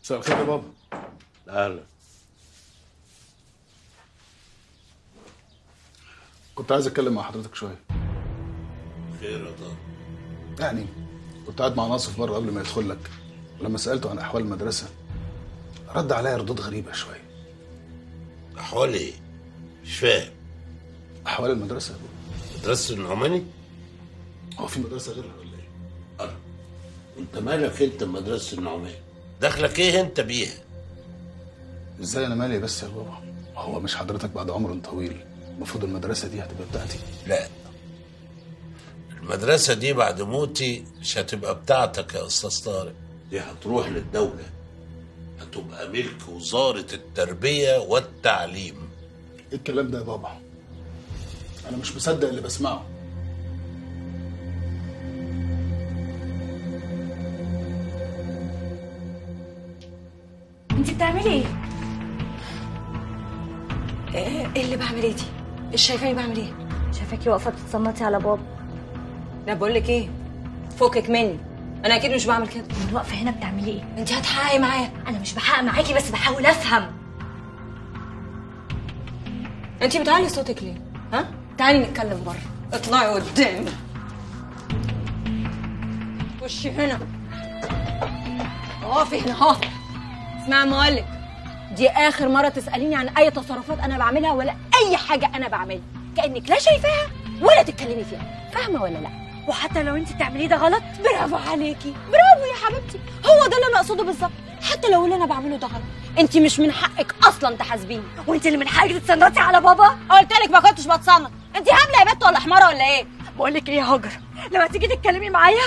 مساء الخير يا بابا اهلا كنت عايز اتكلم مع حضرتك شويه خير يا طارق يعني كنت قاعد مع ناصف بره قبل ما يدخل لك ولما سالته عن احوال المدرسه رد عليا ردود غريبه شويه احوال ايه مش فاهم احوال المدرسه يا بابا مدرسه النعماني هو في مدرسه غيرها ولا ايه أنا. انت مالك انت بمدرسه النعماني دخلك ايه انت بيها ازاي انا مالي بس يا بابا هو مش حضرتك بعد عمر طويل المفروض المدرسه دي هتبقى بتاعتي لا المدرسه دي بعد موتي مش هتبقى بتاعتك يا استاذ طارق دي هتروح للدوله هتبقى ملك وزاره التربيه والتعليم ايه الكلام ده يا بابا انا مش مصدق اللي بسمعه انت بتعملي ايه؟ ايه إيه اللي بعمل ايه دي؟ مش شايفاني بعمل ايه؟ شايفاكي واقفه بتتصنطي على بابا لا بقول لك ايه؟ فكك مني انا اكيد مش بعمل كده من واقفه هنا بتعملي ايه انت هتحققي معايا انا مش بحقق معاكي بس بحاول افهم انت بتعلي صوتك ليه؟ ها؟ تعالي نتكلم بره اطلعي قدامي خشي هنا اقفي هنا اهو اسمعي ما اقولك دي اخر مره تساليني عن اي تصرفات انا بعملها ولا اي حاجه انا بعملها كانك لا شايفاها ولا تتكلمي فيها فاهمه ولا لا وحتى لو انت تعمليه ده غلط برافو عليكي برافو يا حبيبتي هو ده اللي انا اقصده بالظبط حتى لو اللي انا بعمله ده غلط انت مش من حقك اصلا تحاسبيني وانت اللي من حقك تتصنطي على بابا قلت لك ما كنتش بتصنط انت هبله يا بت ولا حماره ولا ايه بقول لك ايه يا هاجر لما تيجي تتكلمي معايا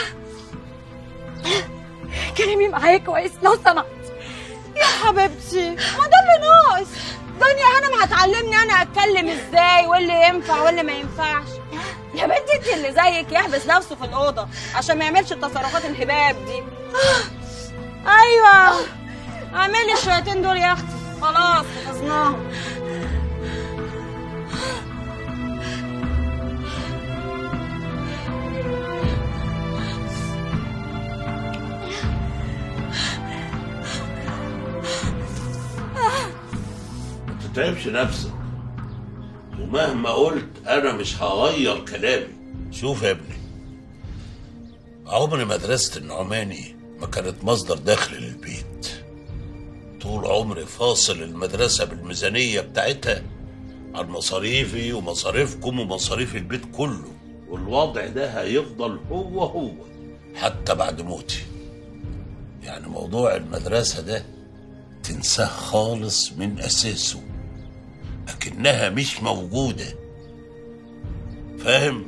كلمي معايا كويس لو سمحت يا حبيبتي ما ده اللي ناقص دنيا هانم هتعلمني انا اتكلم ازاي واللي ينفع واللي ما ينفعش يا بنتي انت اللي زيك يحبس نفسه في الاوضه عشان ما يعملش التصرفات الهباب دي ايوه اعملي الشويتين دول يا اختي خلاص حفظناهم ما تتعبش نفسك ومهما قلت انا مش هغير كلامي شوف يا ابني عمر مدرسة النعماني ما كانت مصدر دخل للبيت طول عمري فاصل المدرسة بالميزانية بتاعتها عن مصاريفي ومصاريفكم ومصاريف البيت كله والوضع ده هيفضل هو هو حتى بعد موتي يعني موضوع المدرسة ده تنساه خالص من أساسه لكنها مش موجودة فاهم؟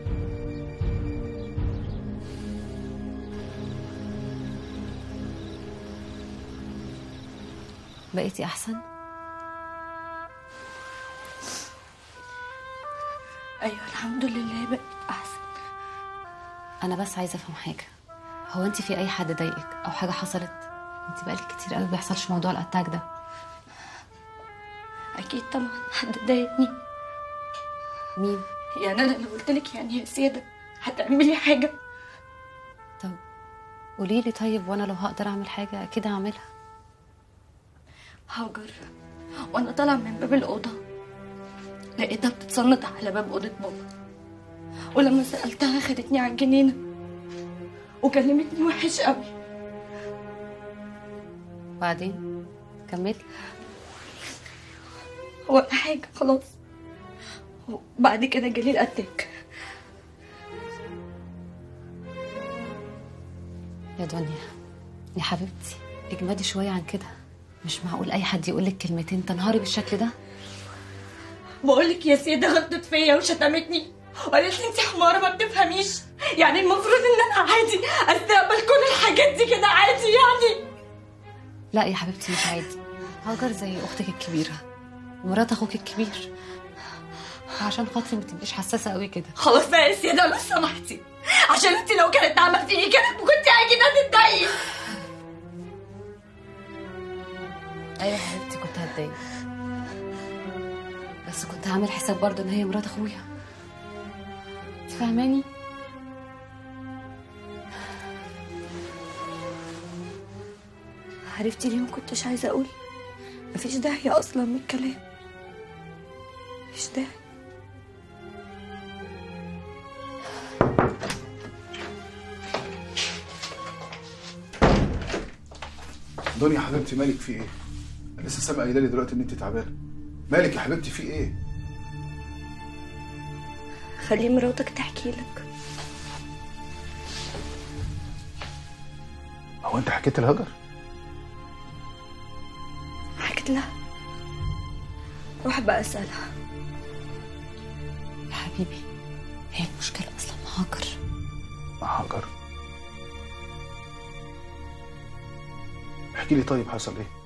بقيتي احسن ايوه الحمد لله بقيت احسن انا بس عايزه افهم حاجه هو انت في اي حد ضايقك او حاجه حصلت انت بقالك كتير قوي بيحصلش موضوع الاتاك ده اكيد طبعا حد ضايقني مين يعني انا لو قلت لك يعني يا سياده هتعملي حاجه طب قولي لي طيب وانا لو هقدر اعمل حاجه اكيد هعملها هاجر وانا طالعه من باب الاوضه لقيتها بتتصنت على باب اوضه بابا ولما سالتها خدتني على الجنينه وكلمتني وحش قوي بعدين كملي ولا حاجه خلاص وبعد كده جالي الاتاك يا دنيا يا حبيبتي اجمدي شويه عن كده مش معقول اي حد يقول لك كلمتين تنهاري بالشكل ده بقول لك يا سيده غلطت فيا وشتمتني وقالت لي انت حماره ما بتفهميش يعني المفروض ان انا عادي استقبل كل الحاجات دي كده عادي يعني لا يا حبيبتي مش عادي هاجر زي اختك الكبيره ومرات اخوك الكبير عشان خاطري ما تبقيش حساسه قوي كده خلاص بقى يا سيده لو سمحتي عشان انت لو كانت عملتيني كده كنت اكيد هتتضايقي ايوه يا حبيبتي كنت هتضايق بس كنت هعمل حساب برضه ان هي مرات اخويا انت فاهماني عرفتي ليه ما كنتش عايزة أقول مفيش داعي أصلا من الكلام مفيش داعي دنيا حبيبتي مالك في ايه؟ أنا لسه سامع قايله لي دلوقتي ان انت تعبانه مالك يا حبيبتي في ايه؟ خلي مراتك تحكي لك هو انت حكيت لهاجر؟ حكيت لها روح بقى اسألها يا حبيبي هي المشكله اصلا مع هاجر مع هاجر احكي لي طيب حصل ايه؟